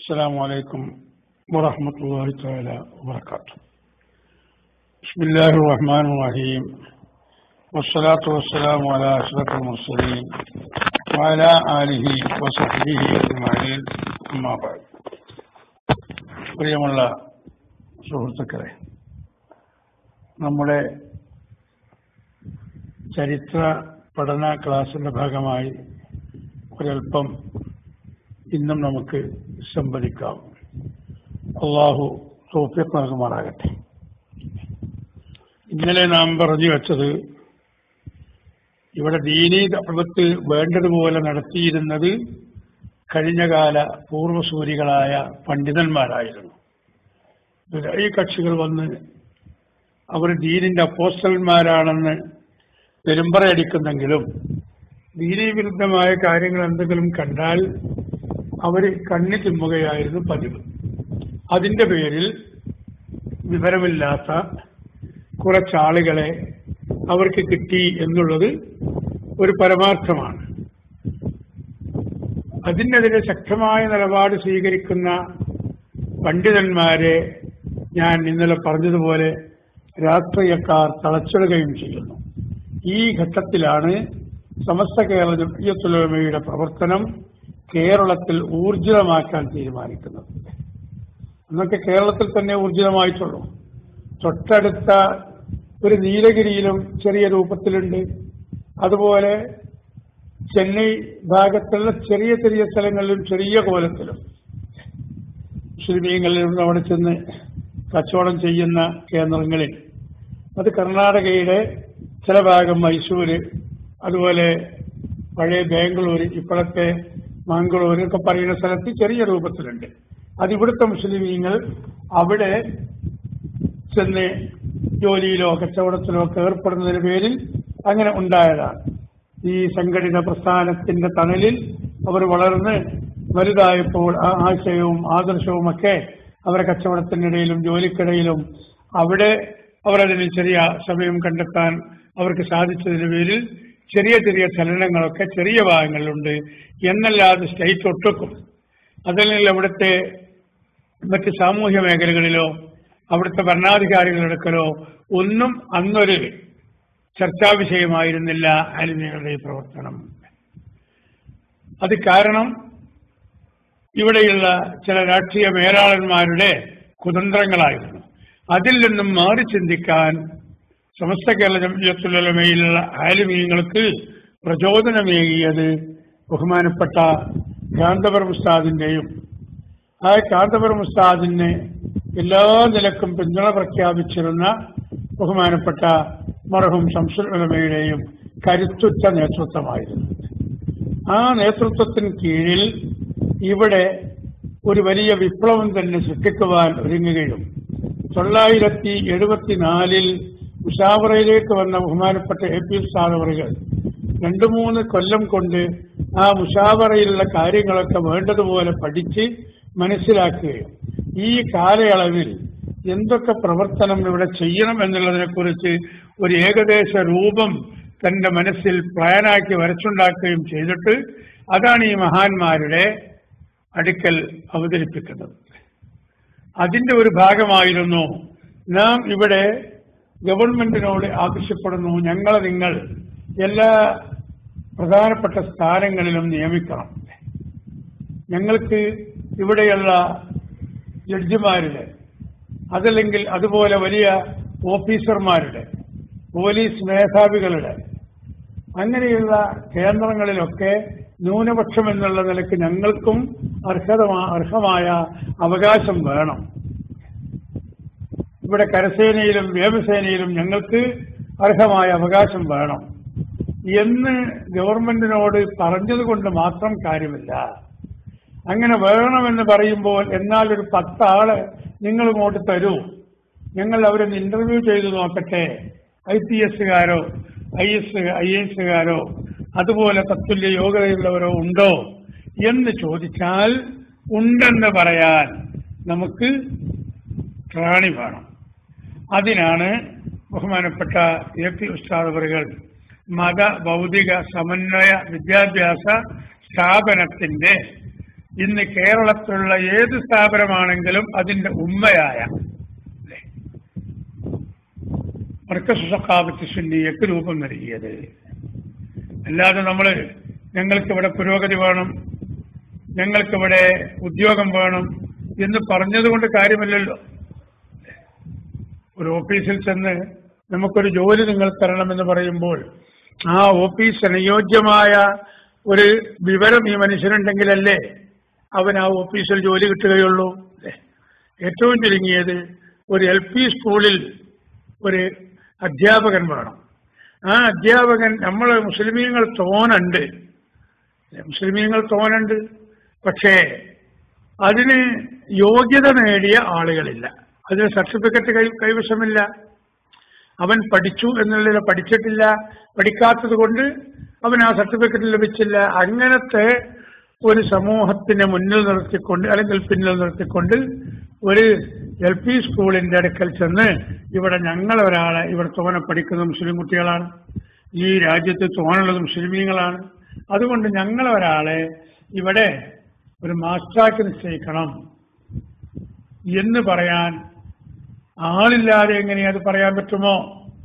السلام عليكم ورحمة الله تعالى وبركاته بسم الله الرحمن الرحيم والصلاة والسلام على أشرف المرسلين وعلى آله وصحبه أجمعين أما بعد പ്രിയമുള്ള സുഹൃത്തുക്കളെ നമ്മുടെ ചരിത്ര പഠന ക്ലാസിന്റെ ഭാഗമായി ഒരൽപ്പം ഇന്നും നമുക്ക് സംവദിക്കാം അള്ളാഹു തോഫിയത്ത് നൽകുമാറാകട്ടെ ഇന്നലെ നാം പറഞ്ഞു വെച്ചത് ഇവിടെ ദീനീ ദഅവത്ത് വേണ്ടതുപോലെ നടത്തിയിരുന്നത് കഴിഞ്ഞകാല പൂർവസൂരികളായ പണ്ഡിതന്മാരായിരുന്നു ഈ കക്ഷികൾ വന്ന് അവർ ദീനിന്റെ അപ്പോസ്റ്റന്മാരാണെന്ന് പെരുമ്പറയടിക്കുന്നെങ്കിലും ദീനീ വിരുദ്ധമായ കാര്യങ്ങൾ എന്തെങ്കിലും കണ്ടാൽ അവർ കണ്ണി തിമ്മുകയായിരുന്നു പതിവ് അതിന്റെ പേരിൽ വിവരമില്ലാത്ത കുറച്ചാളുകളെ അവർക്ക് കിട്ടി എന്നുള്ളത് ഒരു പരമാർത്ഥമാണ് അതിനെതിരെ ശക്തമായ നിലപാട് സ്വീകരിക്കുന്ന പണ്ഡിതന്മാരെ ഞാൻ ഇന്നലെ പറഞ്ഞതുപോലെ രാഷ്ട്രീയക്കാർ തളച്ചിടുകയും ചെയ്യുന്നു ഈ ഘട്ടത്തിലാണ് സമസ്ത കേരള ജമിയത്തുലമയുടെ പ്രവർത്തനം കേരളത്തിൽ ഊർജിതമാക്കാൻ തീരുമാനിക്കുന്നത് അന്നൊക്കെ കേരളത്തിൽ തന്നെ ഊർജിതമായിട്ടുള്ളൂ തൊട്ടടുത്ത ഒരു നീലഗിരിയിലും ചെറിയ രൂപത്തിലുണ്ട് അതുപോലെ ചെന്നൈ ഭാഗത്തുള്ള ചെറിയ ചെറിയ സ്ഥലങ്ങളിലും ചെറിയ കോലത്തിലും മുസ്ലിമീങ്ങളിൽ അവിടെ ചെന്ന് കച്ചവടം ചെയ്യുന്ന കേന്ദ്രങ്ങളിൽ അത് കർണാടകയുടെ ചില ഭാഗം മൈസൂര് അതുപോലെ പഴയ ബാംഗ്ലൂര് ഇപ്പോഴത്തെ മാംഗ്ലൂര് ഒക്കെ പറയുന്ന സ്ഥലത്ത് ചെറിയ രൂപത്തിലുണ്ട് അത് ഇവിടുത്തെ മുസ്ലിമീങ്ങൾ അവിടെ ചെന്ന് ജോലിയിലോ കച്ചവടത്തിലോ ഒക്കെ ഏർപ്പെടുന്നതിന് പേരിൽ അങ്ങനെ ഉണ്ടായതാണ് ഈ സംഘടിത പ്രസ്ഥാനത്തിന്റെ തണലിൽ അവർ വളർന്ന് വലുതായപ്പോൾ ആ ആശയവും ആദർശവും ഒക്കെ അവരെ കച്ചവടത്തിനിടയിലും ജോലിക്കിടയിലും അവിടെ അവരതിന് ചെറിയ സമയം കണ്ടെത്താൻ അവർക്ക് സാധിച്ചതിന് പേരിൽ ചെറിയ ചെറിയ ചലനങ്ങളൊക്കെ ചെറിയ ഭാഗങ്ങളിലുണ്ട് എന്നല്ലാതെ സ്റ്റേറ്റ് ഒട്ടുക്കും അതല്ലെങ്കിൽ അവിടുത്തെ മറ്റ് സാമൂഹ്യ മേഖലകളിലോ അവിടുത്തെ ഭരണാധികാരികളെടുക്കലോ ഒന്നും അന്നൊരു ചർച്ചാ വിഷയമായിരുന്നില്ല ആലിമികളുടെ ഈ പ്രവർത്തനം അത് കാരണം ഇവിടെയുള്ള ചില രാഷ്ട്രീയ മേലാളന്മാരുടെ കുതന്ത്രങ്ങളായിരുന്നു അതിൽ നിന്നും മാറി ചിന്തിക്കാൻ സമസ്ത കേരള ജമിയത്തുലമയിലുള്ള ആലിമീങ്ങൾക്ക് പ്രചോദനമേകിയത് ബഹുമാനപ്പെട്ട കാന്തപുരം ഉസ്താദിന്റെയും ആ കാന്തപുരം ഉസ്താദിന് എല്ലാ നിലക്കും പിന്തുണ പ്രഖ്യാപിച്ചിരുന്ന ബഹുമാനപ്പെട്ട മറഹും ശംസുലമയുടെയും കരുത്തുറ്റ നേതൃത്വമായിരുന്നു ആ നേതൃത്വത്തിന് കീഴിൽ ഇവിടെ ഒരു വലിയ വിപ്ലവം തന്നെ സൃഷ്ടിക്കുവാൻ ഒരുങ്ങുകയും തൊള്ളായിരത്തി എഴുപത്തിനാലിൽ മുഷാവറയിലേക്ക് വന്ന ബഹുമാനപ്പെട്ട എ പി സാധവറുകൾ രണ്ടു മൂന്ന് കൊല്ലം കൊണ്ട് ആ മുഷാവറയിലുള്ള കാര്യങ്ങളൊക്കെ വേണ്ടതുപോലെ പഠിച്ച് മനസ്സിലാക്കുകയും ഈ കാലയളവിൽ എന്തൊക്കെ പ്രവർത്തനം ഇവിടെ ചെയ്യണം എന്നുള്ളതിനെ കുറിച്ച് ഒരു ഏകദേശ രൂപം തന്റെ മനസ്സിൽ പ്ലാനാക്കി വരച്ചുണ്ടാക്കുകയും ചെയ്തിട്ട് അതാണ് ഈ മഹാന്മാരുടെ അടുക്കൽ അവതരിപ്പിക്കുന്നത് അതിന്റെ ഒരു ഭാഗമായിരുന്നു നാം ഇവിടെ ഗവൺമെന്റിനോട് ആവശ്യപ്പെടുന്നു ഞങ്ങളെ നിങ്ങൾ എല്ലാ പ്രധാനപ്പെട്ട സ്ഥാനങ്ങളിലും നിയമിക്കണം ഞങ്ങൾക്ക് ഇവിടെയുള്ള ജഡ്ജിമാരുടെ അതല്ലെങ്കിൽ അതുപോലെ വലിയ ഓഫീസർമാരുടെ പോലീസ് മേധാവികളുടെ അങ്ങനെയുള്ള കേന്ദ്രങ്ങളിലൊക്കെ ന്യൂനപക്ഷം എന്നുള്ള നിലയ്ക്ക് ഞങ്ങൾക്കും അർഹത അർഹമായ അവകാശം വേണം ഇവിടെ കരസേനയിലും വ്യോമസേനയിലും ഞങ്ങൾക്ക് അർഹമായ അവകാശം വേണം എന്ന് ഗവൺമെന്റിനോട് പറഞ്ഞതുകൊണ്ട് മാത്രം കാര്യമില്ല അങ്ങനെ വേണമെന്ന് പറയുമ്പോൾ എന്നാൽ ഒരു പത്താള് നിങ്ങൾ ഇങ്ങോട്ട് തരൂ ഞങ്ങൾ അവരൊന്ന് ഇന്റർവ്യൂ ചെയ്തു നോക്കട്ടെ ഐ പി എസുകാരോ ഐ എസ് ഐ എസുകാരോ അതുപോലെ തത്തുല്യ യോഗ്യതയുള്ളവരോ ഉണ്ടോ എന്ന് ചോദിച്ചാൽ ഉണ്ടെന്ന് പറയാൻ നമുക്ക് ത്രാണി വേണം അതിനാണ് ബഹുമാനപ്പെട്ട എ പി ഉസ്താദവറുകൾ മത ഭൗതിക സമന്വയ വിദ്യാഭ്യാസ സ്ഥാപനത്തിന്റെ ഇന്ന് കേരളത്തിലുള്ള ഏത് സ്ഥാപനമാണെങ്കിലും അതിന്റെ ഉമ്മയായ അല്ലേ? മർക്കസ് സഖാബത്ത് സുന്നിയക്ക് രൂപം നൽകിയത് അല്ലാതെ നമ്മൾ ഞങ്ങൾക്കിവിടെ പുരോഗതി വേണം ഞങ്ങൾക്കിവിടെ ഉദ്യോഗം വേണം എന്ന് പറഞ്ഞതുകൊണ്ട് കാര്യമില്ലല്ലോ ഒരു ഓഫീസിൽ ചെന്ന് നമുക്കൊരു ജോലി നിങ്ങൾ തരണമെന്ന് പറയുമ്പോൾ ആ ഓഫീസ് അനുയോജ്യമായ ഒരു വിവരം ഈ മനുഷ്യനുണ്ടെങ്കിലല്ലേ അവൻ ആ ഓഫീസിൽ ജോലി കിട്ടുകയുള്ളൂ അല്ലേ? ഏറ്റവും ചുരുങ്ങിയത് ഒരു എൽ പി സ്കൂളിൽ ഒരു അധ്യാപകൻ വേണം ആ അധ്യാപകൻ നമ്മൾ മുസ്ലിമീങ്ങൾ തോനുണ്ട് മുസ്ലിമീങ്ങൾ തോനുണ്ട് പക്ഷേ അതിന് യോഗ്യത നേടിയ ആളുകളില്ല അതിന് സർട്ടിഫിക്കറ്റ് കൈ കൈവശമില്ല അവൻ പഠിച്ചു എന്നുള്ളത് പഠിച്ചിട്ടില്ല പഠിക്കാത്തത് കൊണ്ട് അവൻ ആ സർട്ടിഫിക്കറ്റ് ലഭിച്ചില്ല അങ്ങനത്തെ ഒരു സമൂഹത്തിനെ മുന്നിൽ നിർത്തിക്കൊണ്ട് അല്ലെങ്കിൽ പിന്നിൽ നിർത്തിക്കൊണ്ട് ഒരു എൽ പി സ്കൂളിന്റെ അടുക്കൽ ചെന്ന് ഇവിടെ ഞങ്ങൾ ഒരാളെ ഇവിടെ തോനെ പഠിക്കുന്ന മുസ്ലിം കുട്ടികളാണ് ഈ രാജ്യത്ത് തോനുള്ളത് മുസ്ലിമീങ്ങളാണ് അതുകൊണ്ട് ഞങ്ങൾ ഒരാളെ ഇവിടെ ഒരു മാസ്റ്റാക്കി നിശ്ചയിക്കണം എന്ന് പറയാൻ ആളില്ലാതെ എങ്ങനെ അത് പറയാൻ പറ്റുമോ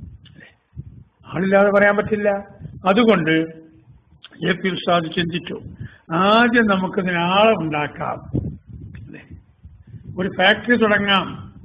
ആളില്ലാതെ പറയാൻ പറ്റില്ല അതുകൊണ്ട് എ പി ഉസ്താദ് ചിന്തിച്ചു ആദ്യം നമുക്കിതിന് ആളെ ഉണ്ടാക്കാം അല്ലേ? ഒരു ഫാക്ടറി തുടങ്ങാം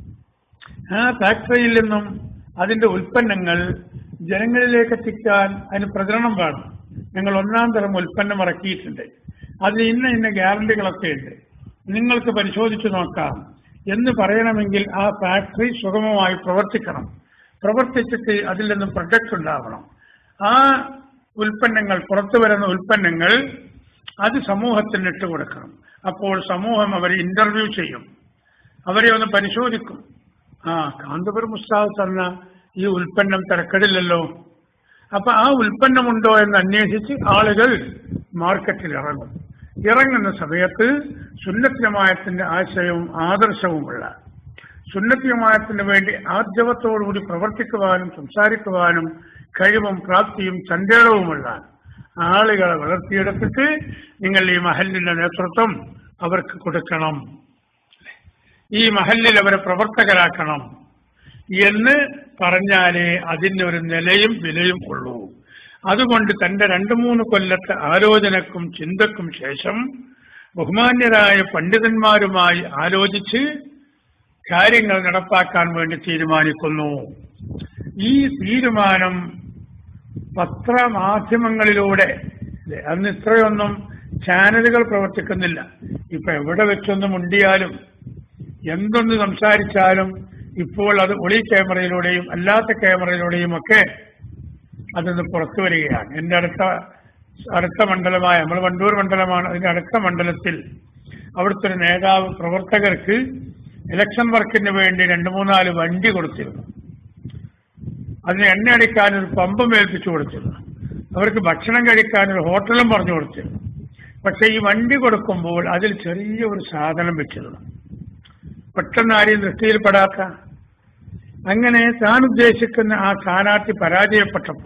ആ ഫാക്ടറിയിൽ നിന്നും അതിന്റെ ഉൽപ്പന്നങ്ങൾ ജനങ്ങളിലേക്ക് എത്തിക്കാൻ അതിന് പ്രചരണം വേണം ഞങ്ങൾ ഒന്നാം തരം ഉൽപ്പന്നം ഇറക്കിയിട്ടുണ്ട് അതിന് ഇന്ന ഇന്ന ഗ്യാരണ്ടികളൊക്കെ ഉണ്ട് നിങ്ങൾക്ക് പരിശോധിച്ചു നോക്കാം എന്ന് പറയണമെങ്കിൽ ആ ഫാക്ടറി സുഗമമായി പ്രവർത്തിക്കണം പ്രവർത്തിച്ചിട്ട് അതിൽ നിന്നും പ്രൊഡക്റ്റ് ഉണ്ടാവണം ആ ഉൽപ്പന്നങ്ങൾ പുറത്തു വരുന്ന ഉൽപ്പന്നങ്ങൾ അത് സമൂഹത്തിന് ഇട്ട് കൊടുക്കണം അപ്പോൾ സമൂഹം അവരെ ഇന്റർവ്യൂ ചെയ്യും അവരെ ഒന്ന് പരിശോധിക്കും ആ കാന്തപുരം ഉസ്താദ് തന്ന ഈ ഉൽപ്പന്നം തിരക്കടില്ലല്ലോ അപ്പൊ ആ ഉൽപ്പന്നമുണ്ടോ എന്ന് അന്വേഷിച്ച് ആളുകൾ മാർക്കറ്റിൽ ഇറങ്ങും ഇറങ്ങുന്ന സമയത്ത് സുന്നത്യമായത്തിന്റെ ആശയവും ആദർശവുമുള്ള സുന്നത്യമായത്തിന് വേണ്ടി ആർജവത്തോടുകൂടി പ്രവർത്തിക്കുവാനും സംസാരിക്കുവാനും കഴിവും പ്രാപ്തിയും ചഞ്ചലവുമുള്ള ആളുകളെ വളർത്തിയെടുത്തിട്ട് നിങ്ങൾ ഈ മഹലിന്റെ നേതൃത്വം അവർക്ക് കൊടുക്കണം ഈ മഹലിൽ അവരെ പ്രവർത്തകരാക്കണം എന്ന് പറഞ്ഞാലേ അതിന് ഒരു നിലയും വിലയും ഉള്ളൂ അതുകൊണ്ട് തന്റെ രണ്ടു മൂന്ന് കൊല്ലത്തെ ആലോചനക്കും ചിന്തക്കും ശേഷം ബഹുമാന്യരായ പണ്ഡിതന്മാരുമായി ആലോചിച്ച് കാര്യങ്ങൾ നടപ്പാക്കാൻ വേണ്ടി തീരുമാനിക്കുന്നു ഈ തീരുമാനം പത്രമാധ്യമങ്ങളിലൂടെ അല്ലേ, അന്ന് ഇത്രയൊന്നും ചാനലുകൾ പ്രവർത്തിക്കുന്നില്ല ഇപ്പൊ എവിടെ വെച്ചൊന്നും മുണ്ടിയാലും എന്തൊന്ന് സംസാരിച്ചാലും ഇപ്പോൾ അത് ഒളി ക്യാമറയിലൂടെയും അല്ലാത്ത ക്യാമറയിലൂടെയും ഒക്കെ അതൊന്ന് പുറത്തു വരികയാണ് എന്റെ അടുത്ത അടുത്ത മണ്ഡലമായ നമ്മൾ വണ്ടൂർ മണ്ഡലമാണ് അതിന്റെ അടുത്ത മണ്ഡലത്തിൽ അവിടുത്തെ ഒരു നേതാവ് പ്രവർത്തകർക്ക് ഇലക്ഷൻ വർക്കിന് വേണ്ടി രണ്ടു മൂന്നാല് വണ്ടി കൊടുത്തിരുന്നു അതിന് എണ്ണ അടിക്കാൻ ഒരു പമ്പും ഏൽപ്പിച്ചു കൊടുത്തിരുന്നു അവർക്ക് ഭക്ഷണം കഴിക്കാൻ ഒരു ഹോട്ടലും പറഞ്ഞു കൊടുത്തിരുന്നു പക്ഷെ ഈ വണ്ടി കൊടുക്കുമ്പോൾ അതിൽ ചെറിയ ഒരു സാധനം വെച്ചിരുന്നു പെട്ടെന്ന് ആരെയും ദൃഷ്ടിയിൽപ്പെടാത്ത അങ്ങനെ താൻ ഉദ്ദേശിക്കുന്ന ആ സ്ഥാനാർത്ഥി പരാജയപ്പെട്ടപ്പോ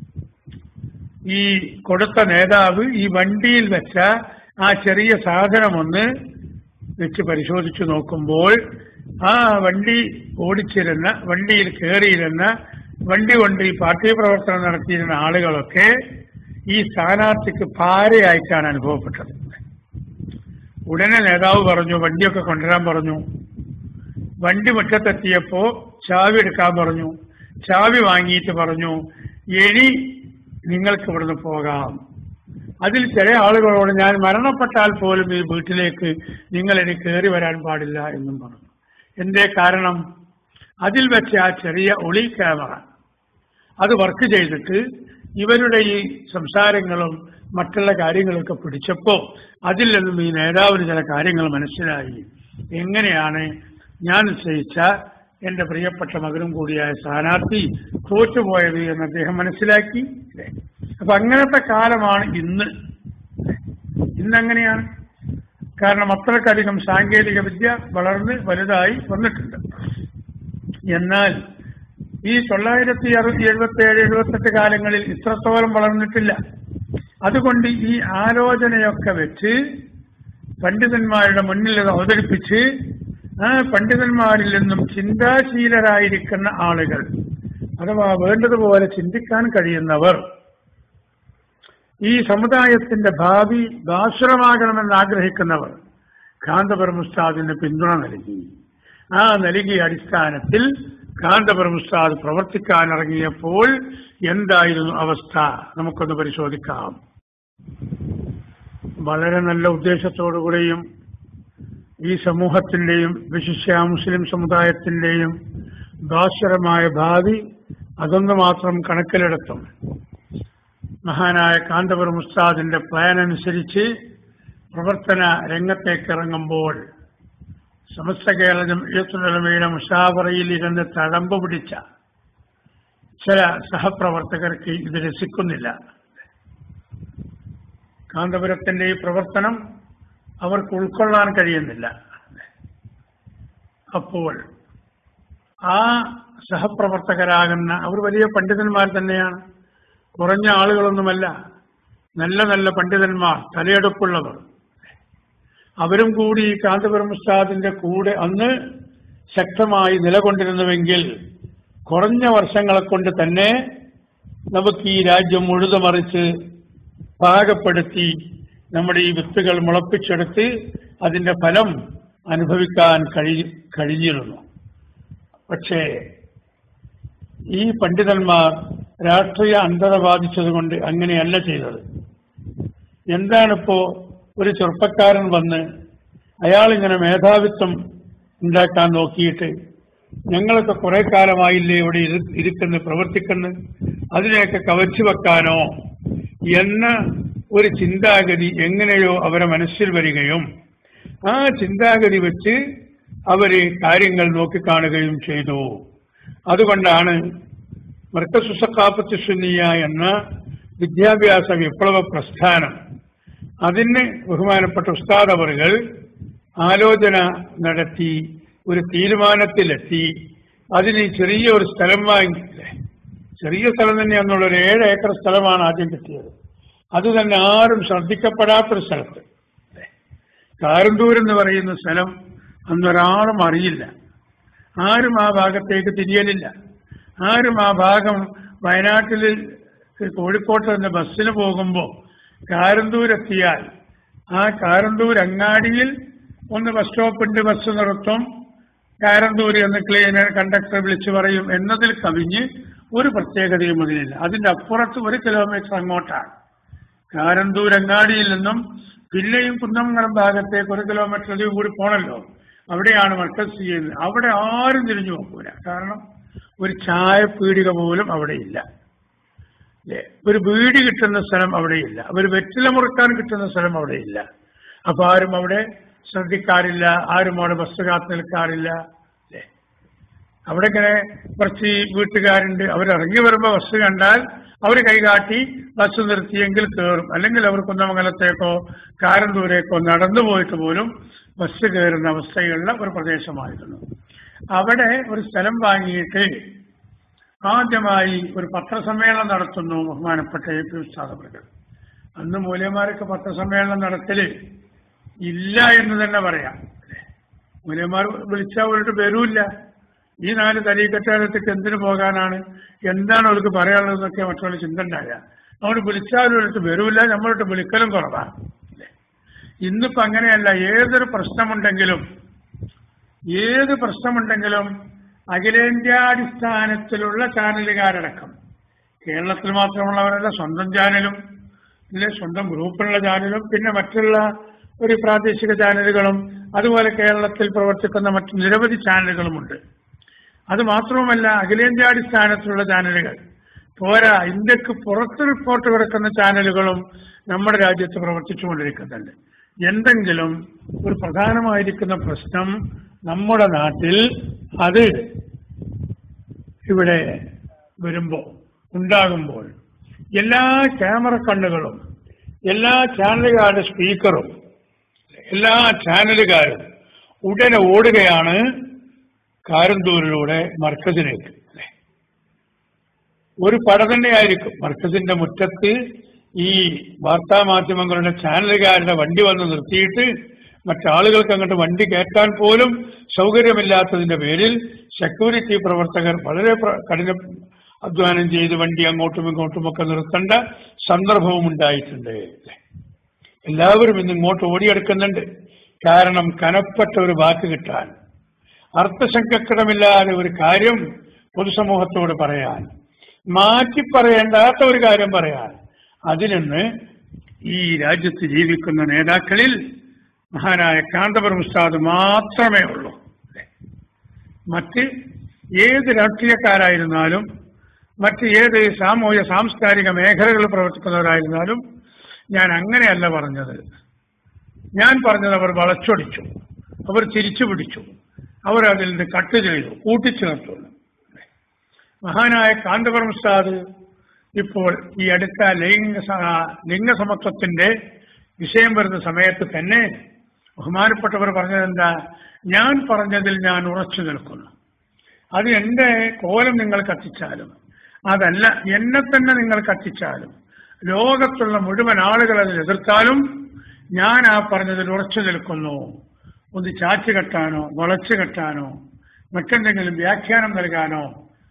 ഈ കൊടുത്ത നേതാവ് ഈ വണ്ടിയിൽ വെച്ച ആ ചെറിയ സാധനമൊന്ന് വെച്ച് പരിശോധിച്ചു നോക്കുമ്പോൾ ആ വണ്ടി ഓടിച്ചിരുന്ന വണ്ടിയിൽ കയറിയിരുന്ന വണ്ടി കൊണ്ട് ഈ പാർട്ടി പ്രവർത്തനം നടത്തിയിരുന്ന ആളുകളൊക്കെ ഈ സ്ഥാനാർത്ഥിക്ക് ഭാരയായിട്ടാണ് അനുഭവപ്പെട്ടത് ഉടനെ നേതാവ് പറഞ്ഞു വണ്ടിയൊക്കെ കൊണ്ടുവരാൻ പറഞ്ഞു വണ്ടി മുറ്റത്തെത്തിയപ്പോ ചാവി എടുക്കാൻ പറഞ്ഞു ചാവി വാങ്ങിയിട്ട് പറഞ്ഞു ഇനി നിങ്ങൾക്ക് ഇവിടുന്ന് പോകാം അതിൽ ചില ആളുകളോട് ഞാൻ മരണപ്പെട്ടാൽ പോലും ഈ വീട്ടിലേക്ക് നിങ്ങൾ ഇനി കയറി വരാൻ പാടില്ല എന്നും പറഞ്ഞു എന്തേ കാരണം അതിൽ വെച്ച ആ ചെറിയ ഒളി ക്യാമറ അത് വർക്ക് ചെയ്തിട്ട് ഇവരുടെ ഈ സംസാരങ്ങളും മറ്റുള്ള കാര്യങ്ങളൊക്കെ പിടിച്ചപ്പോ അതിൽ നിന്നും ഈ നേതാവിന് ചില കാര്യങ്ങൾ മനസ്സിലായി എങ്ങനെയാണ് ഞാൻ നിശ്ചയിച്ച എന്റെ പ്രിയപ്പെട്ട മകനും കൂടിയായ സ്ഥാനാർത്ഥി തോറ്റുപോയത് എന്ന് അദ്ദേഹം മനസ്സിലാക്കി അല്ലേ? അപ്പൊ അങ്ങനത്തെ കാലമാണ് ഇന്ന് ഇന്നങ്ങനെയാണ് കാരണം അത്രക്കധികം സാങ്കേതിക വിദ്യ വളർന്ന് വലുതായി വന്നിട്ടുണ്ട് എന്നാൽ ഈ തൊള്ളായിരത്തി അറുപത്തി എഴുപത്തി ഏഴ് എഴുപത്തെട്ട് കാലങ്ങളിൽ ഇത്രത്തോളം വളർന്നിട്ടില്ല അതുകൊണ്ട് ഈ ആലോചനയൊക്കെ വെച്ച് പണ്ഡിതന്മാരുടെ മുന്നിൽ അത് അവതരിപ്പിച്ച് ആ പണ്ഡിതന്മാരിൽ നിന്നും ചിന്താശീലരായിരിക്കുന്ന ആളുകൾ അഥവാ വേണ്ടതുപോലെ ചിന്തിക്കാൻ കഴിയുന്നവർ ഈ സമുദായത്തിന്റെ ഭാവി ഭാസുരമാകണമെന്ന് ആഗ്രഹിക്കുന്നവർ കാന്തപുരം ഉസ്താദിന് പിന്തുണ നൽകി ആ നൽകിയ അടിസ്ഥാനത്തിൽ കാന്തപുരം ഉസ്താദ് പ്രവർത്തിക്കാൻ ഇറങ്ങിയപ്പോൾ എന്തായിരുന്നു അവസ്ഥ നമുക്കൊന്ന് പരിശോധിക്കാം വളരെ നല്ല ഉദ്ദേശത്തോടുകൂടെയും ഈ സമൂഹത്തിന്റെയും വിശിഷ്യ മുസ്ലിം സമുദായത്തിന്റെയും ഭാസ്വരമായ ഭാവി അതൊന്നു മാത്രം കണക്കിലെടുത്തും മഹാനായ കാന്തപുരം ഉസ്താദിന്റെ പ്ലാൻ അനുസരിച്ച് പ്രവർത്തന രംഗത്തേക്ക് ഇറങ്ങുമ്പോൾ സമസ്ത കേരള ജംഇയ്യത്തുലമയുടെ മുഷാവറയിൽ ഇരുന്ന് തഴമ്പ് പിടിച്ച ചില സഹപ്രവർത്തകർക്ക് ഇത് രസിക്കുന്നില്ല കാന്തപുരത്തിന്റെ ഈ പ്രവർത്തനം അവർക്ക് ഉൾക്കൊള്ളാൻ കഴിയുന്നില്ല അപ്പോൾ ആ സഹപ്രവർത്തകരാകുന്ന അവർ വലിയ പണ്ഡിതന്മാർ തന്നെയാണ് കുറഞ്ഞ ആളുകളൊന്നുമല്ല നല്ല നല്ല പണ്ഡിതന്മാർ തലയെടുപ്പുള്ളവർ അവരും കൂടി ഈ കാന്തപുരം ഉസ്താദിന്റെ കൂടെ അന്ന് ശക്തമായി നിലകൊണ്ടിരുന്നുവെങ്കിൽ കുറഞ്ഞ വർഷങ്ങളെ കൊണ്ട് തന്നെ നമുക്ക് ഈ രാജ്യം ഉഴുതുമറിച്ച് പാകപ്പെടുത്തി നമ്മുടെ ഈ വിത്തുകൾ മുളപ്പിച്ചെടുത്ത് അതിന്റെ ഫലം അനുഭവിക്കാൻ കഴി കഴിഞ്ഞിരുന്നു പക്ഷേ ഈ പണ്ഡിതന്മാർ രാഷ്ട്രീയ അന്ധത ബാധിച്ചതുകൊണ്ട് അങ്ങനെയല്ല ചെയ്തത് എന്താണിപ്പോ ഒരു ചെറുപ്പക്കാരൻ വന്ന് അയാൾ ഇങ്ങനെ മേധാവിത്വം ഉണ്ടാക്കാൻ നോക്കിയിട്ട് ഞങ്ങളൊക്കെ കുറെ കാലമായില്ലേ ഇവിടെ ഇരു- ഇരിക്കുന്നു പ്രവർത്തിക്കുന്നു അതിനെയൊക്കെ കവച്ചു വെക്കാനോ എന്ന ഒരു ചിന്താഗതി എങ്ങനെയോ അവരെ മനസ്സിൽ വരികയും ആ ചിന്താഗതി വെച്ച് അവര് കാര്യങ്ങൾ നോക്കിക്കാണുകയും ചെയ്തു അതുകൊണ്ടാണ് മർക്കസുസക്കാപ്പത്ത് സുന്നിയ എന്ന വിദ്യാഭ്യാസ വിപ്ലവ പ്രസ്ഥാനം അതിന് ബഹുമാനപ്പെട്ട ഉസ്താദ് അവറുകൾ ആലോചന നടത്തി ഒരു തീരുമാനത്തിലെത്തി അതിന് ചെറിയ ഒരു സ്ഥലം വാങ്ങി ചെറിയ സ്ഥലം തന്നെയാണെന്നുള്ള ഒരു ഏഴ് ഏക്കർ സ്ഥലമാണ് ആദ്യം കിട്ടിയത് അത് തന്നെ ആരും ശ്രദ്ധിക്കപ്പെടാത്തൊരു സ്ഥലത്ത് കാരന്തൂർ എന്ന് പറയുന്ന സ്ഥലം അന്നൊരാളും അറിയില്ല ആരും ആ ഭാഗത്തേക്ക് തിരിയലില്ല ആരും ആ ഭാഗം വയനാട്ടിൽ കോഴിക്കോട്ട് നിന്ന് ബസ്സിന് പോകുമ്പോൾ കാരന്തൂരെത്തിയാൽ ആ കാരന്തൂർ അങ്ങാടിയിൽ ഒന്ന് ബസ് സ്റ്റോപ്പുണ്ട് ബസ് നിർത്തും കാരന്തൂർ എന്ന് ക്ലീനർ കണ്ടക്ടർ വിളിച്ചു പറയും എന്നതിൽ കവിഞ്ഞ് ഒരു പ്രത്യേകതയും അതിനില്ല അതിന്റെ അപ്പുറത്ത് ഒരു കിലോമീറ്റർ അങ്ങോട്ടാണ് കാരന്തൂർ അങ്ങാടിയിൽ നിന്നും പിന്നെയും കുന്നമംഗലം ഭാഗത്തേക്ക് ഒരു കിലോമീറ്റർ അധികം കൂടി പോണല്ലോ അവിടെയാണ് മർക്കസ് ചെയ്യുന്നത് അവിടെ ആരും തിരിഞ്ഞു നോക്കൂല കാരണം ഒരു ചായപ്പീടിക പോലും അവിടെയില്ല ല്ലേ? ഒരു വീട് കിട്ടുന്ന സ്ഥലം അവിടെയില്ല ഒരു വെറ്റില മുറുക്കാൻ കിട്ടുന്ന സ്ഥലം അവിടെയില്ല അപ്പൊ ആരും അവിടെ ശ്രദ്ധിക്കാറില്ല ആരും അവിടെ ബസ് കാത്തു നിൽക്കാറില്ല ല്ലേ? അവിടെ ഇങ്ങനെ കുറച്ച് വീട്ടുകാരുണ്ട് അവരിറങ്ങി വരുമ്പോ ബസ് കണ്ടാൽ അവർ കൈകാട്ടി ബസ് നിർത്തിയെങ്കിൽ കയറും അല്ലെങ്കിൽ അവർ കുന്നമംഗലത്തേക്കോ കാരന്തൂരേക്കോ നടന്നു പോയിട്ട് പോലും ബസ് കയറുന്ന അവസ്ഥയുള്ള ഒരു പ്രദേശമായിരുന്നു അവിടെ ഒരു സ്ഥലം വാങ്ങിയിട്ട് ആദ്യമായി ഒരു പത്രസമ്മേളനം നടത്തുന്നു ബഹുമാനപ്പെട്ട എ പി ഉസ്താദവர்கள் അന്ന് മൂല്യന്മാരൊക്കെ പത്രസമ്മേളനം നടത്തല് ഇല്ല എന്ന് തന്നെ പറയാം മൂല്യന്മാർ വിളിച്ചാൽ അവരുടെ വരൂല്ല ഈ നാല് തലീക്കറ്റാലത്തേക്ക് എന്തിനു പോകാനാണ് എന്താണ് അവർക്ക് പറയാനുള്ളതെന്നൊക്കെ മറ്റുള്ള ചിന്ത ഉണ്ടായ അവിടെ വിളിച്ചാലും അവർക്ക് വരൂല്ല നമ്മളോട്ട് വിളിക്കലും കുറവാണ് ഇന്നിപ്പോ അങ്ങനെയല്ല ഏതൊരു പ്രശ്നമുണ്ടെങ്കിലും ഏത് പ്രശ്നമുണ്ടെങ്കിലും അഖിലേന്ത്യാടിസ്ഥാനത്തിലുള്ള ചാനലുകാരടക്കം കേരളത്തിൽ മാത്രമുള്ളവരല്ല സ്വന്തം ചാനലും ഇല്ലേ സ്വന്തം ഗ്രൂപ്പിലുള്ള ചാനലും പിന്നെ മറ്റുള്ള ഒരു പ്രാദേശിക ചാനലുകളും അതുപോലെ കേരളത്തിൽ പ്രവർത്തിക്കുന്ന മറ്റു നിരവധി ചാനലുകളുമുണ്ട് അത് മാത്രവുമല്ല അഖിലേന്ത്യാടിസ്ഥാനത്തിലുള്ള ചാനലുകൾ പോരാ ഇന്ത്യക്ക് പുറത്ത് റിപ്പോർട്ട് കിടക്കുന്ന ചാനലുകളും നമ്മുടെ രാജ്യത്ത് പ്രവർത്തിച്ചുകൊണ്ടിരിക്കുന്നുണ്ട് എന്തെങ്കിലും ഒരു പ്രധാനമായിരിക്കുന്ന പ്രശ്നം നമ്മുടെ നാട്ടിൽ അത് ഇവിടെ വരുമ്പോൾ ഉണ്ടാകുമ്പോൾ എല്ലാ ക്യാമറ കണ്ണുകളും എല്ലാ ചാനലുകാരുടെ സ്പീക്കറും എല്ലാ ചാനലുകാരും ഉടനെ ഓടുകയാണ് കാരന്തൂരിലൂടെ മർക്കസിലേക്ക് അല്ലേ? ഒരു പട തന്നെയായിരിക്കും മർക്കസിന്റെ മുറ്റത്ത് ഈ വാർത്താ മാധ്യമങ്ങളുടെ ചാനലുകാരുടെ വണ്ടി വന്ന് നിർത്തിയിട്ട് മറ്റാളുകൾക്ക് അങ്ങോട്ട് വണ്ടി കയറ്റാൻ പോലും സൗകര്യമില്ലാത്തതിന്റെ പേരിൽ സെക്യൂരിറ്റി പ്രവർത്തകർ വളരെ പ്ര- കഠിന അധ്വാനം ചെയ്ത് വണ്ടി അങ്ങോട്ടും ഇങ്ങോട്ടും ഒക്കെ നിർത്തേണ്ട സന്ദർഭവും ഉണ്ടായിട്ടുണ്ട് എല്ലാവരും ഇന്ന് ഇങ്ങോട്ട് ഓടിയെടുക്കുന്നുണ്ട് കാരണം കനപ്പെട്ട ഒരു വാക്ക് കിട്ടാൻ അർത്ഥശങ്കക്കിടമില്ലാതെ ഒരു കാര്യം പൊതുസമൂഹത്തോട് പറയാൻ മാറ്റി പറയേണ്ടാത്ത ഒരു കാര്യം പറയാൻ അതിന് ഈ രാജ്യത്ത് ജീവിക്കുന്ന നേതാക്കളിൽ മഹാനായ കാന്തപുരം ഉസ്താദ് മാത്രമേ ഉള്ളൂ മറ്റ് ഏത് രാഷ്ട്രീയക്കാരായിരുന്നാലും മറ്റ് ഏത് സാമൂഹ്യ സാംസ്കാരിക മേഖലകളിൽ പ്രവർത്തിക്കുന്നവരായിരുന്നാലും ഞാൻ അങ്ങനെയല്ല പറഞ്ഞത് ഞാൻ പറഞ്ഞത് അവർ വളച്ചൊടിച്ചു അവർ തിരിച്ചു പിടിച്ചു അവർ അതിൽ നിന്ന് കട്ട് ചെയ്തു കൂട്ടിച്ചേർത്തു മഹാനായ കാന്തപുരം ഉസ്താദ് ഇപ്പോൾ ഈ അടുത്ത ലിംഗ സ- ലിംഗസമത്വത്തിന്റെ വിഷയം വരുന്ന സമയത്ത് തന്നെ ബഹുമാനപ്പെട്ടവർ പറഞ്ഞതെന്താ ഞാൻ പറഞ്ഞതിൽ ഞാൻ ഉറച്ചു നിൽക്കുന്നു അത് എന്റെ കോലം നിങ്ങൾ കത്തിച്ചാലും അതല്ല എന്നെ തന്നെ നിങ്ങൾ കത്തിച്ചാലും ലോകത്തുള്ള മുഴുവൻ ആളുകൾ അതിൽ എതിർത്താലും ഞാൻ ആ പറഞ്ഞതിൽ ഉറച്ചു നിൽക്കുന്നു ഒന്ന് ചാച്ചു കെട്ടാനോ വളച്ചു കെട്ടാനോ മറ്റെന്തെങ്കിലും വ്യാഖ്യാനം നൽകാനോ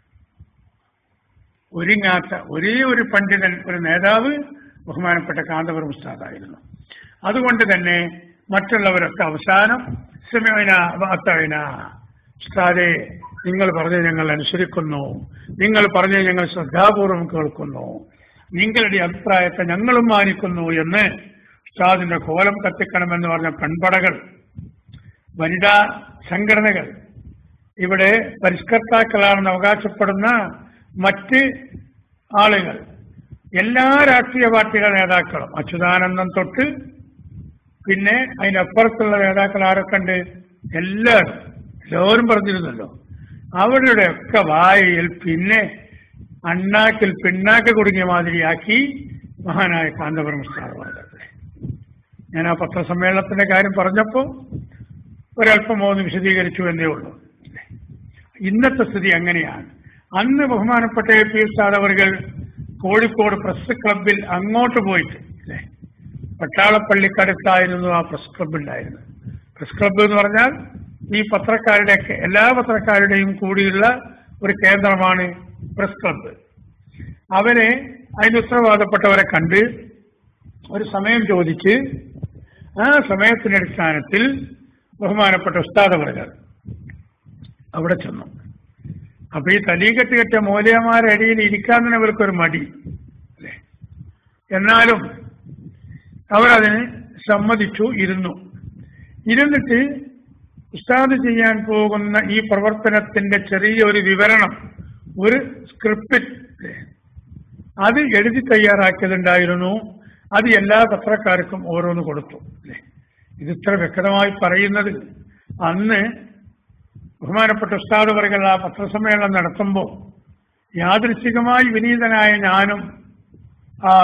ഒരുങ്ങാത്ത ഒരേ ഒരു പണ്ഡിതൻ ഒരു നേതാവ് ബഹുമാനപ്പെട്ട കാന്തപുരം ഉസ്താദായിരുന്നു അതുകൊണ്ട് തന്നെ മറ്റുള്ളവരൊക്കെ അവസാനം സമയന വാത്തവിന ഉസ്താദെ നിങ്ങൾ പറഞ്ഞത് ഞങ്ങൾ അനുസരിക്കുന്നു നിങ്ങൾ പറഞ്ഞത് ഞങ്ങൾ ശ്രദ്ധാപൂർവം കേൾക്കുന്നു നിങ്ങളുടെ അഭിപ്രായത്തെ ഞങ്ങളും മാനിക്കുന്നു എന്ന് ഉസ്താദിന്റെ കോലം കത്തിക്കണമെന്ന് പറഞ്ഞ പെൺപടകൾ വനിതാ സംഘടനകൾ ഇവിടെ പരിഷ്കർത്താക്കളാണെന്ന് അവകാശപ്പെടുന്ന മറ്റ് ആളുകൾ എല്ലാ രാഷ്ട്രീയ പാർട്ടികളുടെ നേതാക്കളും അച്യുതാനന്ദൻ തൊട്ട് പിന്നെ അതിനപ്പുറത്തുള്ള നേതാക്കൾ ആരൊക്കെ ഉണ്ട് എല്ലാവരും എല്ലാവരും പറഞ്ഞിരുന്നല്ലോ അവരുടെ ഒക്കെ വായയിൽ പിന്നെ അണ്ണാക്കിൽ പിണ്ണാക്ക് കുടുങ്ങിയ മാതിരിയാക്കി മഹാനായ കാന്തപുരം ഉസ്താദ് പറഞ്ഞത് ഞാൻ ആ പത്രസമ്മേളനത്തിന്റെ കാര്യം പറഞ്ഞപ്പോ ഒരല്പം ഒന്ന് വിശദീകരിച്ചു എന്നേ ഉള്ളൂ ഇന്നത്തെ സ്ഥിതി അങ്ങനെയാണ് അന്ന് ബഹുമാനപ്പെട്ട എ പി ഉസ്താദ് അവർകൾ കോഴിക്കോട് പ്രസ് ക്ലബിൽ അങ്ങോട്ട് പോയിട്ട് അല്ലേ പട്ടാളപ്പള്ളിക്കടുത്തായിരുന്നു ആ പ്രസ് ക്ലബ് ഉണ്ടായിരുന്നത് പ്രസ് ക്ലബ്ബ് എന്ന് പറഞ്ഞാൽ ഈ പത്രക്കാരുടെയൊക്കെ എല്ലാ പത്രക്കാരുടെയും കൂടിയുള്ള ഒരു കേന്ദ്രമാണ് പ്രസ് ക്ലബ്ബ് അവരെ അതിന് ഉത്തരവാദപ്പെട്ടവരെ കണ്ട് ഒരു സമയം ചോദിച്ച് ആ സമയത്തിന്റെ അടിസ്ഥാനത്തിൽ ബഹുമാനപ്പെട്ട ഉസ്താദ് അവർകൾ അവിടെ ചെന്നു അപ്പൊ ഈ തലീകെട്ട് കെട്ടിയ മൂല്യമാരുടെ ഇടയിൽ ഇരിക്കാൻ തന്നെ ഇവർക്കൊരു മടി അല്ലേ എന്നാലും അവരതിന് സമ്മതിച്ചു ഇരുന്നു ഇരുന്നിട്ട് ഉസ്താദ് ചെയ്യാൻ പോകുന്ന ഈ പ്രവർത്തനത്തിന്റെ ചെറിയൊരു വിവരണം ഒരു സ്ക്രിപ്റ്റ് അത് എഴുതി തയ്യാറാക്കിയതുണ്ടായിരുന്നു അത് എല്ലാ പത്രക്കാർക്കും ഓരോന്ന് കൊടുത്തു അല്ലേ ഇത് ഇത്ര വ്യക്തമായി പറയുന്നത് അന്ന് ബഹുമാനപ്പെട്ട ഉസ്താദ് വർഗൾ ആ പത്രസമ്മേളനം നടത്തുമ്പോൾ യാദൃശികമായി വിനീതനായ ഞാനും ആ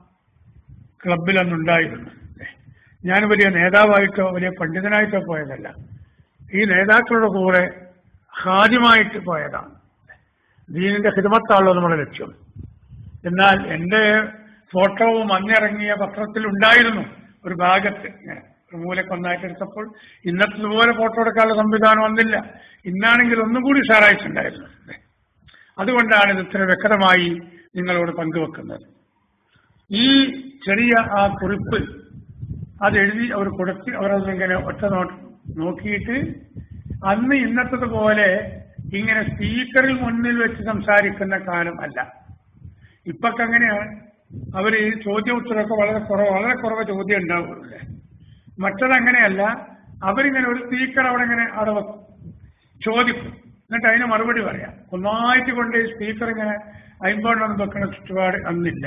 ക്ലബിലൊന്നുണ്ടായിരുന്നു ഞാൻ വലിയ നേതാവായിട്ടോ വലിയ പണ്ഡിതനായിട്ടോ പോയതല്ല ഈ നേതാക്കളുടെ കൂടെ ഹാദ്യമായിട്ട് പോയതാണ് ദീനിന്റെ ഹിതമത്താണല്ലോ നമ്മുടെ ലക്ഷ്യം എന്നാൽ എന്റെ ഫോട്ടോവും അന്നിറങ്ങിയ പത്രത്തിൽ ഉണ്ടായിരുന്നു ഒരു ഭാഗത്ത് ഇങ്ങനെ ഒരു മൂലക്ക് ഒന്നായിട്ട് എടുത്തപ്പോൾ ഇന്നത്തതുപോലെ ഫോട്ടോ എടുക്കാനുള്ള സംവിധാനം വന്നില്ല ഇന്നാണെങ്കിൽ ഒന്നും കൂടി ഉഷാറായിട്ടുണ്ടായിരുന്നു അതുകൊണ്ടാണ് ഇത് ഇത്ര വ്യക്തമായി നിങ്ങളോട് പങ്കുവെക്കുന്നത് ഈ ചെറിയ ആ കുറിപ്പ് അത് എഴുതി അവർ കൊടുത്ത് അവരതിങ്ങനെ ഒറ്റ നോട്ട് നോക്കിയിട്ട് അന്ന് ഇന്നത്തതുപോലെ ഇങ്ങനെ സ്പീക്കറിൽ മുന്നിൽ വെച്ച് സംസാരിക്കുന്ന കാലം അല്ല ഇപ്പൊക്കെ അങ്ങനെയാണ് അവർ ഈ ചോദ്യ ഉത്തരമൊക്കെ വളരെ കുറവ് വളരെ കുറവ് ചോദ്യം ഉണ്ടാവുള്ളൂ അല്ലേ മറ്റത് അങ്ങനെയല്ല അവരിങ്ങനെ ഒരു സ്പീക്കർ അവിടെ ഇങ്ങനെ അവിടെ വെക്കും ചോദിക്കും എന്നിട്ട് അതിന് മറുപടി പറയാം ഒന്നായിട്ട് കൊണ്ട് ഈ സ്പീക്കർ ഇങ്ങനെ അയിമ്പോണ്ടൊന്നും വെക്കണ ചുറ്റുപാട് അന്നില്ല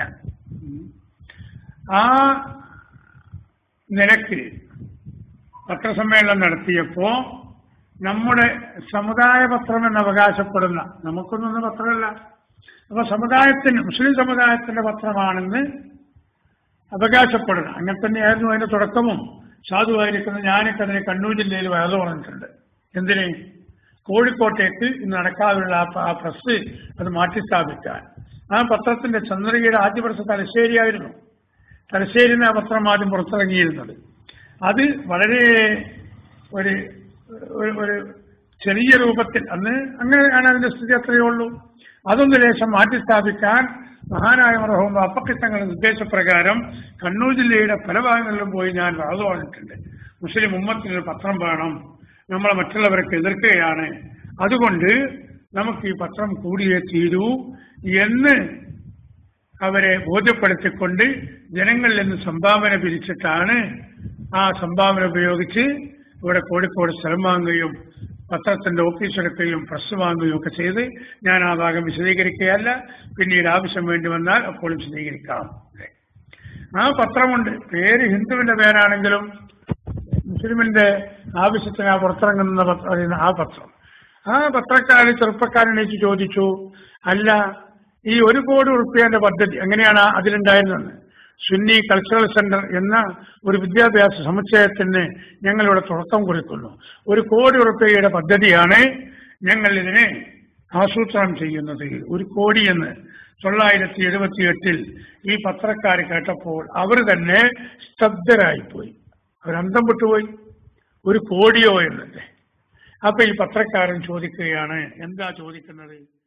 ആ നിലയ്ക്ക് പത്രസമ്മേളനം നടത്തിയപ്പോ നമ്മുടെ സമുദായ പത്രം എന്ന് അവകാശപ്പെടുന്ന നമുക്കൊന്നും പത്രമല്ല അപ്പൊ സമുദായത്തിന് മുസ്ലിം സമുദായത്തിന്റെ പത്രമാണെന്ന് അവകാശപ്പെടുന്ന അങ്ങനെ തന്നെയായിരുന്നു അതിന്റെ തുടക്കവും സാധുവായിരിക്കുന്ന ഞാനൊക്കെ അതിന് കണ്ണൂർ ജില്ലയിൽ വയലു പറഞ്ഞിട്ടുണ്ട് എന്തിന് കോഴിക്കോട്ടേക്ക് ഇന്ന് നടക്കാനുള്ള ആ പ- ആ പ്രസ് അത് മാറ്റിസ്ഥാപിക്കാൻ ആ പത്രത്തിന്റെ ചന്ദ്രികയുടെ ആദ്യ പ്രസ് തലശ്ശേരിയായിരുന്നു തലശ്ശേരിന്ന് ആ പത്രം ആദ്യം പുറത്തിറങ്ങിയിരുന്നത് അത് വളരെ ഒരു ഒരു- ഒരു ചെറിയ രൂപത്തിൽ അന്ന് അങ്ങനെയാണ് അതിന്റെ സ്ഥിതി അത്രയേ ഉള്ളൂ അതൊന്ന് ലേശം മാറ്റി സ്ഥാപിക്കാൻ മഹാനായ മറഹവും അപ്പക്കിത്തങ്ങളുടെ നിർദ്ദേശപ്രകാരം കണ്ണൂർ ജില്ലയുടെ പല ഭാഗങ്ങളിലും പോയി ഞാൻ വാതു പറഞ്ഞിട്ടുണ്ട് മുസ്ലിം ഉമ്മത്തിനൊരു പത്രം വേണം നമ്മളെ മറ്റുള്ളവർക്ക് എതിർക്കുകയാണ് അതുകൊണ്ട് നമുക്ക് ഈ പത്രം കൂടിയേ തീരൂ എന്ന് അവരെ ബോധ്യപ്പെടുത്തിക്കൊണ്ട് ജനങ്ങളിൽ നിന്ന് സംഭാവന പിരിച്ചിട്ടാണ് ആ സംഭാവന ഉപയോഗിച്ച് ഇവിടെ കോഴിക്കോട് സ്ഥലം വാങ്ങുകയും പത്രത്തിന്റെ ഓഫീസ് എടുക്കുകയും പ്രസ് വാങ്ങുകയും ഒക്കെ ചെയ്ത് ഞാൻ ആ ഭാഗം വിശദീകരിക്കുകയല്ല പിന്നീട് ആവശ്യം വേണ്ടി വന്നാൽ അപ്പോൾ വിശദീകരിക്കാം ആ പത്രമുണ്ട് പേര് ഹിന്ദുവിന്റെ പേരാണെങ്കിലും മുസ്ലിമിന്റെ ആവശ്യത്തിന് ആ പുറത്തിറങ്ങുന്ന പത്ര- ആ പത്രം ആ പത്രക്കാര് ചെറുപ്പക്കാരനേക്ക് ചോദിച്ചു അല്ല ഈ ഒരു കോടി ഉറുപ്പ്യന്റെ പദ്ധതി എങ്ങനെയാണ് അതിലുണ്ടായിരുന്നത് സുന്നി കൾച്ചറൽ സെന്റർ എന്ന ഒരു വിദ്യാഭ്യാസ സമുച്ചയത്തിന് ഞങ്ങളിവിടെ തുടക്കം കുറിക്കുന്നു ഒരു കോടി ഉറുപ്പ്യയുടെ പദ്ധതിയാണ് ഞങ്ങൾ ഇതിനെ ആസൂത്രണം ചെയ്യുന്നത് ഒരു കോടി എന്ന് തൊള്ളായിരത്തി എഴുപത്തി എട്ടിൽ ഈ പത്രക്കാർ കേട്ടപ്പോൾ അവർ തന്നെ സ്തബ്ധരായിപ്പോയി അവരന്തം വിട്ടുപോയി ഒരു കോടിയോ എന്നല്ലേ അപ്പൊ ഈ പത്രക്കാരൻ ചോദിക്കുകയാണ് എന്താ ചോദിക്കുന്നത്